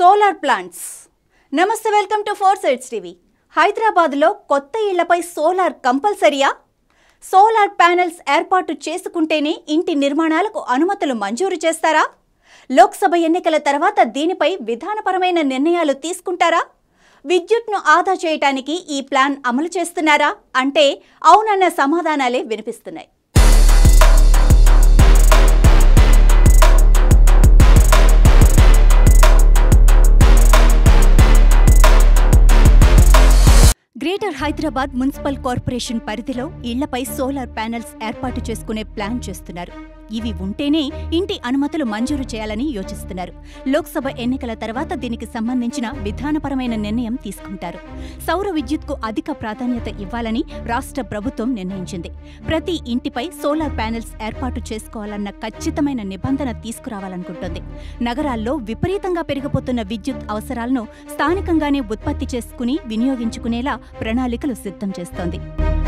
solar plants నమస్తే welcome to four sides TV హైదరాబాద్లో కొత్త ఇళ్లపై సోలార్ కంపల్సరీయా సోలార్ ప్యానెల్స్ ఏర్పాటు చేసుకుంటేనే ఇంటి నిర్మాణాలకు అనుమతులు మంజూరు చేస్తారా లోక్సభ ఎన్నికల తర్వాత దీనిపై విధానపరమైన నిర్ణయాలు తీసుకుంటారా విద్యుత్ను ఆదా చేయటానికి ఈ ప్లాన్ అమలు చేస్తున్నారా అంటే అవునన్న సమాధానాలే వినిపిస్తున్నాయి గ్రేటర్ హైదరాబాద్ మున్సిపల్ కార్పొరేషన్ పరిధిలో ఇళ్లపై సోలార్ ప్యానెల్స్ ఏర్పాటు చేసుకునే ప్లాన్ చేస్తున్నారు ఇవి ఉంటేనే ఇంటి అనుమతులు మంజూరు చేయాలని యోచిస్తున్నారు లోక్సభ ఎన్నికల తర్వాత దీనికి సంబంధించిన విధానపరమైన నిర్ణయం తీసుకుంటారు సౌర విద్యుత్కు అధిక ప్రాధాన్యత ఇవ్వాలని రాష్ట్ర ప్రభుత్వం నిర్ణయించింది ప్రతి ఇంటిపై సోలార్ ప్యానెల్స్ ఏర్పాటు చేసుకోవాలన్న ఖచ్చితమైన నిబంధన తీసుకురావాలనుకుంటోంది నగరాల్లో విపరీతంగా పెరిగిపోతున్న విద్యుత్ అవసరాలను స్థానికంగానే ఉత్పత్తి చేసుకుని వినియోగించుకునేలా ప్రణాళికలు సిద్ధం చేస్తోంది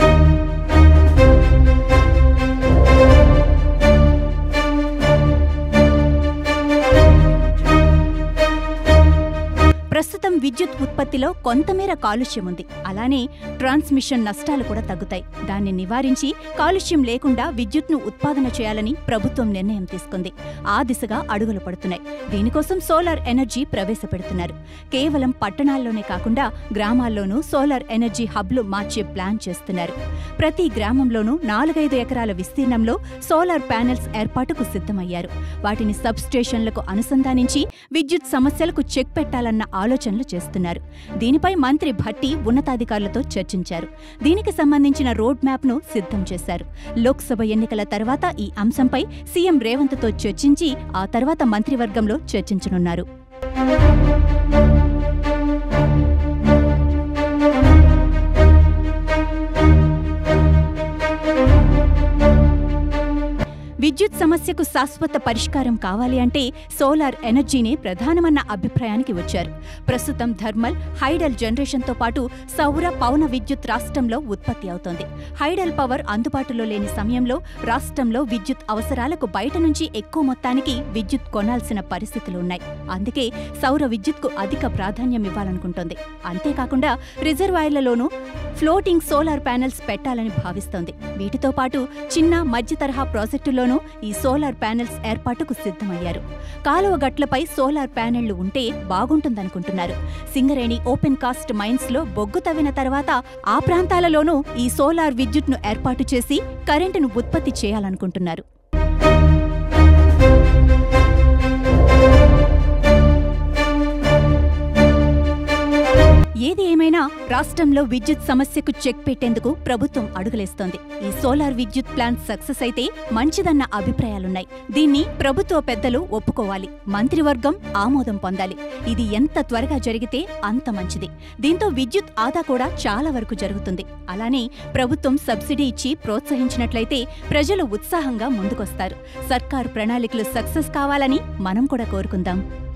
ప్రస్తుతం విద్యుత్ ఉత్పత్తిలో కొంతమేర కాలుష్యం ఉంది అలానే ట్రాన్స్మిషన్ నష్టాలు కూడా తగ్గుతాయి దాన్ని నివారించి కాలుష్యం లేకుండా విద్యుత్ను ఉత్పాదన చేయాలని ప్రభుత్వం నిర్ణయం తీసుకుంది ఆ దిశగా అడుగులు పడుతున్నాయి దీనికోసం సోలార్ ఎనర్జీ ప్రవేశపెడుతున్నారు కేవలం పట్టణాల్లోనే కాకుండా గ్రామాల్లోనూ సోలార్ ఎనర్జీ హబ్లు మార్చే ప్లాన్ చేస్తున్నారు ప్రతి గ్రామంలోనూ నాలుగైదు ఎకరాల విస్తీర్ణంలో సోలార్ ప్యానెల్స్ ఏర్పాటుకు సిద్ధమయ్యారు వాటిని సబ్ స్టేషన్లకు అనుసంధానించి విద్యుత్ సమస్యలకు చెక్ పెట్టాలన్న ఆలోచనలు చేస్తున్నారు దీనిపై మంత్రి భట్టి ఉన్నతాధికారులతో చర్చించారు దీనికి సంబంధించిన రోడ్ మ్యాప్ను సిద్ధం చేశారు లోక్సభ ఎన్నికల తర్వాత ఈ అంశంపై సీఎం రేవంత్తో చర్చించి ఆ తర్వాత మంత్రివర్గంలో చర్చించనున్నారు విద్యుత్ సమస్యకు శాశ్వత పరిష్కారం కావాలి అంటే సోలార్ ఎనర్జీనే ప్రధానమన్న అభిప్రాయానికి వచ్చారు ప్రస్తుతం థర్మల్ హైడల్ జనరేషన్తో పాటు సౌర పవన విద్యుత్ రాష్ట్రంలో ఉత్పత్తి అవుతోంది హైడల్ పవర్ అందుబాటులో లేని సమయంలో రాష్ట్రంలో విద్యుత్ అవసరాలకు బయట నుంచి ఎక్కువ మొత్తానికి విద్యుత్ కొనాల్సిన పరిస్థితులు ఉన్నాయి అందుకే సౌర విద్యుత్కు అధిక ప్రాధాన్యం ఇవ్వాలనుకుంటోంది అంతేకాకుండా రిజర్వాయర్లలోనూ ఫ్లోటింగ్ సోలార్ ప్యానెల్స్ పెట్టాలని భావిస్తోంది వీటితో పాటు చిన్న మధ్య తరహా ప్రాజెక్టుల్లోనూ ఈ సోలార్ ప్యానెల్స్ ఏర్పాటుకు సిద్ధమయ్యారు కాలువ గట్లపై సోలార్ ప్యానెళ్లు ఉంటే బాగుంటుందనుకుంటున్నారు సింగరేణి ఓపెన్ కాస్ట్ మైన్స్ లో బొగ్గు తవ్విన తర్వాత ఆ ప్రాంతాలలోనూ ఈ సోలార్ విద్యుత్ను ఏర్పాటు చేసి కరెంటును ఉత్పత్తి చేయాలనుకుంటున్నారు ఏది ఏమైనా రాష్ట్రంలో విద్యుత్ సమస్యకు చెక్ పెట్టేందుకు ప్రభుత్వం అడుగులేస్తోంది ఈ సోలార్ విద్యుత్ ప్లాంట్ సక్సెస్ అయితే మంచిదన్న అభిప్రాయాలున్నాయి దీన్ని ప్రభుత్వ పెద్దలు ఒప్పుకోవాలి మంత్రివర్గం ఆమోదం పొందాలి ఇది ఎంత త్వరగా జరిగితే అంత మంచిది దీంతో విద్యుత్ ఆదా కూడా చాలా వరకు జరుగుతుంది అలానే ప్రభుత్వం సబ్సిడీ ఇచ్చి ప్రోత్సహించినట్లయితే ప్రజలు ఉత్సాహంగా ముందుకొస్తారు సర్కార్ ప్రణాళికలు సక్సెస్ కావాలని మనం కూడా కోరుకుందాం